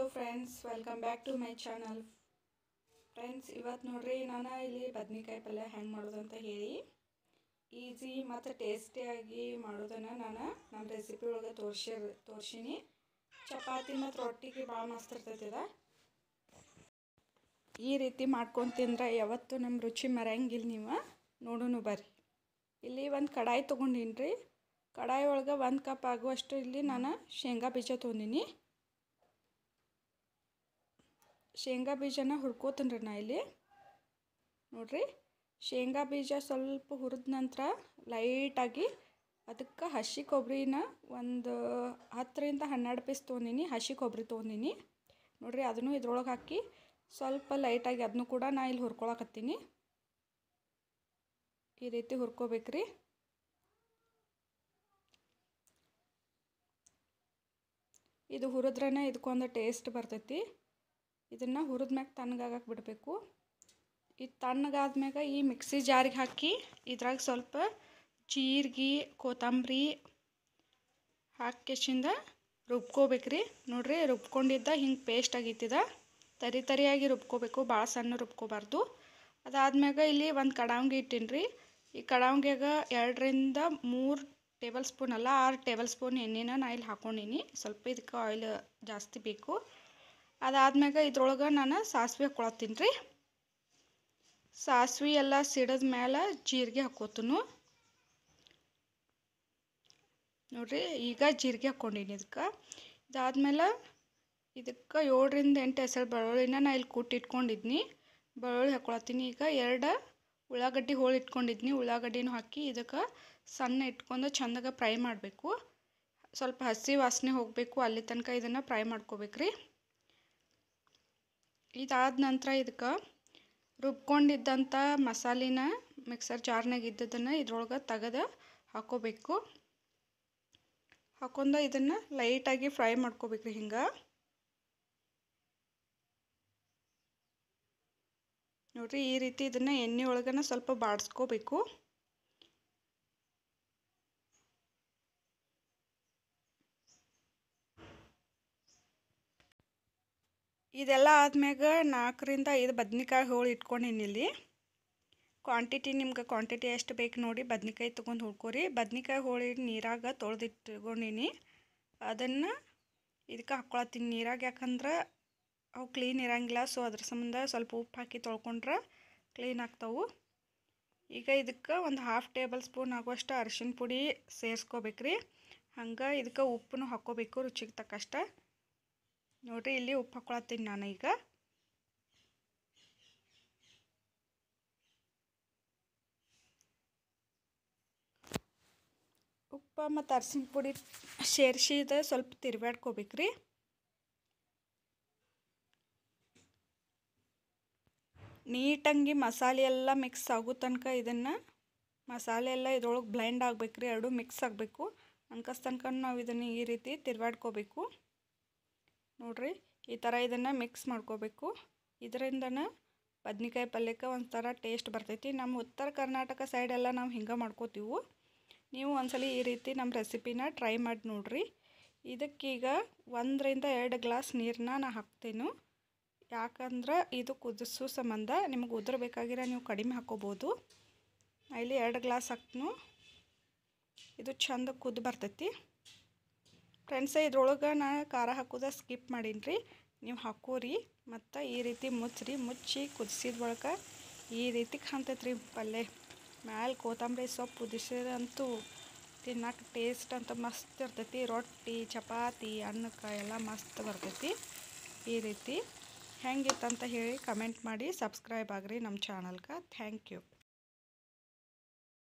friends welcome back to my channel friends ಇವತ್ತು ನೋಡ್ರಿ ನಾನು ಇಲ್ಲಿ ಬದ್ನಿಕಾಯಿ ಪಲ್ಯ ಹೆಂಗೆ ಮಾಡೋದಂತ ಹೇಳಿ ಈಸಿ ಮತ್ತು ಟೇಸ್ಟಿಯಾಗಿ ಮಾಡೋದನ್ನು ನಾನು ನಮ್ಮ ರೆಸಿಪಿ ಒಳಗೆ ತೋರ್ಸಿ ತೋರ್ಸೀನಿ ಚಪಾತಿ ಮತ್ತು ರೊಟ್ಟಿಗೆ ಭಾಳ ಮಸ್ತ್ ಇರ್ತೈತಿ ಇದು ಈ ರೀತಿ ಮಾಡ್ಕೊಂಡು ತಿಂದ್ರೆ ಯಾವತ್ತೂ ನಮ್ಮ ರುಚಿ ಮರೆಯಂಗಿಲ್ಲ ನೀವು ನೋಡೋನು ಬರ್ರಿ ಇಲ್ಲಿ ಒಂದು ಕಡಾಯಿ ತೊಗೊಂಡೀನಿ ರೀ ಕಡಾಯಿ ಒಳಗೆ ಒಂದು ಕಪ್ ಆಗುವಷ್ಟು ಇಲ್ಲಿ ನಾನು ಶೇಂಗಾ ಬೀಜ ತೊಗೊಂಡಿನಿ ಶೇಂಗಾ ಬೀಜನ ಹುರ್ಕೋತೀನಿ ರೀ ನಾ ಇಲ್ಲಿ ನೋಡ್ರಿ ಶೇಂಗಾ ಬೀಜ ಸ್ವಲ್ಪ ಹುರಿದ ನಂತರ ಲೈಟಾಗಿ ಅದಕ್ಕೆ ಹಸಿ ಕೊಬ್ಬರಿನ ಒಂದು ಹತ್ತರಿಂದ ಹನ್ನೆರಡು ಪೀಸ್ ತೊಗೊಂಡಿನಿ ಹಸಿ ಕೊಬ್ಬರಿ ತೊಗೊಂಡಿನಿ ನೋಡ್ರಿ ಅದನ್ನು ಇದ್ರೊಳಗೆ ಹಾಕಿ ಸ್ವಲ್ಪ ಲೈಟಾಗಿ ಅದನ್ನು ಕೂಡ ನಾ ಇಲ್ಲಿ ಹುರ್ಕೊಳಕತ್ತೀನಿ ಈ ರೀತಿ ಹುರ್ಕೋಬೇಕ್ರಿ ಇದು ಹುರಿದ್ರೇ ಇದಕ್ಕೊಂದು ಟೇಸ್ಟ್ ಬರ್ತೈತಿ ಇದನ್ನು ಹುರಿದ್ಮ್ಯಾಗ ತಣ್ಣಗಾಗಕ್ಕೆ ಬಿಡಬೇಕು ಈ ತಣ್ಣಗಾದ್ಮ್ಯಾಗ ಈ ಮಿಕ್ಸಿ ಜಾರಿಗೆ ಹಾಕಿ ಇದ್ರಾಗ ಸ್ವಲ್ಪ ಜೀರಿಗೆ ಕೊತ್ತಂಬರಿ ಹಾಕಿಸಿಂದ ರುಬ್ಕೋಬೇಕ್ರಿ ನೋಡ್ರಿ ರುಬ್ಕೊಂಡಿದ್ದ ಹಿಂಗೆ ಪೇಸ್ಟ್ ಆಗೈತಿದ ತರಿ ತರಿಯಾಗಿ ರುಬ್ಕೋಬೇಕು ಭಾಳ ಸಣ್ಣ ರುಬ್ಕೋಬಾರ್ದು ಅದಾದ್ಮ್ಯಾಗ ಇಲ್ಲಿ ಒಂದು ಕಡಾವಂಗಿ ಇಟ್ಟೀನಿ ರೀ ಈ ಕಡಾವಂಗ್ಯಾಗ ಎರಡರಿಂದ ಮೂರು ಟೇಬಲ್ ಸ್ಪೂನ್ ಅಲ್ಲ ಆರು ಟೇಬಲ್ ಸ್ಪೂನ್ ಎಣ್ಣೆನ ನಾ ಇಲ್ಲಿ ಹಾಕ್ಕೊಂಡೀನಿ ಸ್ವಲ್ಪ ಇದಕ್ಕೆ ಆಯಿಲ್ ಜಾಸ್ತಿ ಬೇಕು ಅದಾದ್ಮ್ಯಾಗ ಇದ್ರೊಳಗೆ ನಾನು ಸಾಸಿವೆ ಹಾಕ್ಕೊಳತ್ತೀನಿ ರೀ ಸಾಸಿವೆ ಎಲ್ಲ ಸಿಡಿದ ಮೇಲೆ ಜೀರಿಗೆ ಹಾಕೋತನು ನೋಡ್ರಿ ಈಗ ಜೀರಿಗೆ ಹಾಕ್ಕೊಂಡೀನಿ ಇದಕ್ಕೆ ಇದಾದ್ಮೇಲೆ ಇದಕ್ಕೆ ಏಳರಿಂದ ಎಂಟು ಹೆಸರು ಬೆಳ್ಳುಳ್ಳಿನ ನಾ ಇಲ್ಲಿ ಕೂಟಿ ಇಟ್ಕೊಂಡಿದ್ನಿ ಬೆಳ್ಳುಳ್ಳಿ ಹಾಕ್ಕೊಳತ್ತೀನಿ ಈಗ ಎರಡು ಉಳ್ಳಾಗಡ್ಡಿ ಹೋಳು ಇಟ್ಕೊಂಡಿದ್ನಿ ಉಳ್ಳಾಗಡ್ಡಿನೂ ಹಾಕಿ ಇದಕ್ಕೆ ಸಣ್ಣ ಇಟ್ಕೊಂಡು ಚಂದಾಗ ಫ್ರೈ ಮಾಡಬೇಕು ಸ್ವಲ್ಪ ಹಸಿ ವಾಸನೆ ಹೋಗಬೇಕು ಅಲ್ಲಿ ತನಕ ಇದನ್ನು ಫ್ರೈ ಮಾಡ್ಕೋಬೇಕ್ರಿ ಇದಾದ ನಂತರ ಇದಕ್ಕೆ ರುಬ್ಕೊಂಡಿದ್ದಂಥ ಮಸಾಲಿನ ಮಿಕ್ಸರ್ ಜಾರ್ನಾಗ ಇದ್ದದನ್ನು ಇದ್ರೊಳಗೆ ತೆಗೆದು ಹಾಕೋಬೇಕು ಹಾಕೊಂಡು ಇದನ್ನು ಲೈಟಾಗಿ ಫ್ರೈ ಮಾಡ್ಕೋಬೇಕ್ರಿ ಹಿಂಗೆ ನೋಡ್ರಿ ಈ ರೀತಿ ಇದನ್ನು ಎಣ್ಣೆ ಒಳಗನ ಸ್ವಲ್ಪ ಬಾಡಿಸ್ಕೋಬೇಕು ಇದೆಲ್ಲ ಆದ್ಮ್ಯಾಗ ನಾಲ್ಕರಿಂದ ಐದು ಬದ್ನಿಕಾಯಿ ಹೋಳು ಇಟ್ಕೊಂಡಿನಿ ಇಲ್ಲಿ ಕ್ವಾಂಟಿಟಿ ನಿಮ್ಗೆ ಕ್ವಾಂಟಿಟಿ ಎಷ್ಟು ಬೇಕು ನೋಡಿ ಬದ್ನಿಕಾಯಿ ತೊಗೊಂಡು ಹುಡ್ಕೋರಿ ಬದ್ನಿಕಾಯಿ ಹೋಳಿ ನೀರಾಗ ತೊಳೆದಿಟ್ಕೊಂಡಿನಿ ಅದನ್ನು ಇದಕ್ಕೆ ಹಾಕ್ಕೊಳತ್ತೀನಿ ನೀರಾಗ ಯಾಕಂದ್ರೆ ಅವು ಕ್ಲೀನ್ ಇರಂಗಿಲ್ಲ ಸೊ ಅದ್ರ ಸಂಬಂಧ ಸ್ವಲ್ಪ ಉಪ್ಪು ಹಾಕಿ ತೊಳ್ಕೊಂಡ್ರೆ ಕ್ಲೀನ್ ಆಗ್ತಾವೆ ಈಗ ಇದಕ್ಕೆ ಒಂದು ಹಾಫ್ ಟೇಬಲ್ ಸ್ಪೂನ್ ಆಗುವಷ್ಟು ಅರಿಶಿನ ಪುಡಿ ಸೇರಿಸ್ಕೋಬೇಕ್ರಿ ಹಂಗೆ ಇದಕ್ಕೆ ಉಪ್ಪನ್ನು ಹಾಕ್ಕೋಬೇಕು ರುಚಿಗೆ ತಕ್ಕಷ್ಟ ನೋಡಿರಿ ಇಲ್ಲಿ ಉಪ್ಪು ಹಾಕ್ಕೊಳತ್ತೀನಿ ನಾನು ಈಗ ಉಪ್ಪು ಮತ್ತು ಅರಿಶಿನ ಪುಡಿ ಸೇರಿಸಿದ ಸ್ವಲ್ಪ ತಿರ್ಬ್ಯಾಡ್ಕೋಬೇಕ್ರಿ ನೀಟಂಗಿ ಮಸಾಲೆ ಎಲ್ಲ ಮಿಕ್ಸ್ ಆಗೋ ತನಕ ಇದನ್ನು ಮಸಾಲೆ ಎಲ್ಲ ಇದ್ರೊಳಗೆ ಬ್ಲೆಂಡ್ ಆಗಬೇಕ್ರಿ ಎರಡು ಮಿಕ್ಸ್ ಆಗಬೇಕು ಅನ್ಕಸ್ ತನಕ ನಾವು ಇದನ್ನು ಈ ರೀತಿ ತಿರ್ವಾಡ್ಕೋಬೇಕು ನೋಡ್ರಿ ಈ ಥರ ಇದನ್ನು ಮಿಕ್ಸ್ ಮಾಡ್ಕೋಬೇಕು ಇದರಿಂದನ ಬದ್ನಿಕಾಯಿ ಪಲ್ಯಕ್ಕೆ ಒಂಥರ ಟೇಸ್ಟ್ ಬರ್ತೈತಿ ನಮ್ಮ ಉತ್ತರ ಕರ್ನಾಟಕ ಸೈಡೆಲ್ಲ ನಾವು ಹಿಂಗೆ ಮಾಡ್ಕೋತೀವಿ ನೀವು ಒಂದ್ಸಲ ಈ ರೀತಿ ನಮ್ಮ ರೆಸಿಪಿನ ಟ್ರೈ ಮಾಡಿ ನೋಡ್ರಿ ಇದಕ್ಕೀಗ ಒಂದರಿಂದ ಎರಡು ಗ್ಲಾಸ್ ನೀರನ್ನ ನಾ ಹಾಕ್ತೇನೆ ಯಾಕಂದ್ರೆ ಇದು ಕುದಿಸೋ ಸಂಬಂಧ ನಿಮಗೆ ಉದುರಬೇಕಾಗಿರೋ ನೀವು ಕಡಿಮೆ ಹಾಕೋಬೋದು ಇಲ್ಲಿ ಎರಡು ಗ್ಲಾಸ್ ಹಾಕ್ತನು ಇದು ಚಂದ ಕುದ್ದು ಬರ್ತೈತಿ ಫ್ರೆಂಡ್ಸ ಇದ್ರೊಳಗೆ ನಾ ಖಾರ ಹಾಕೋದ ಸ್ಕಿಪ್ ಮಾಡೀನಿ ರೀ ನೀವು ಹಾಕೋರಿ ಮತ್ತು ಈ ರೀತಿ ಮುಚ್ಚ್ರಿ ಮುಚ್ಚಿ ಕುದಿಸಿದ ಬಳಿಕ ಈ ರೀತಿ ಕಾಣ್ತೈತೆ ರೀ ಪಲ್ಯ ಮ್ಯಾಲೆ ಕೊತ್ತಂಬರಿ ಸೊಪ್ಪು ಕುದಿಸಿದಂತೂ ತಿನ್ನಕ್ಕೆ ಟೇಸ್ಟ್ ಅಂತ ಮಸ್ತ್ ಇರ್ತೈತಿ ರೊಟ್ಟಿ ಚಪಾತಿ ಅನ್ನಕ್ಕೆ ಎಲ್ಲ ಮಸ್ತ್ ಬರ್ತೈತಿ ಈ ರೀತಿ ಹೆಂಗಿತ್ತಂತ ಹೇಳಿ ಕಮೆಂಟ್ ಮಾಡಿ ಸಬ್ಸ್ಕ್ರೈಬ್ ಆಗ್ರಿ ನಮ್ಮ ಚಾನಲ್ಗೆ ಥ್ಯಾಂಕ್ ಯು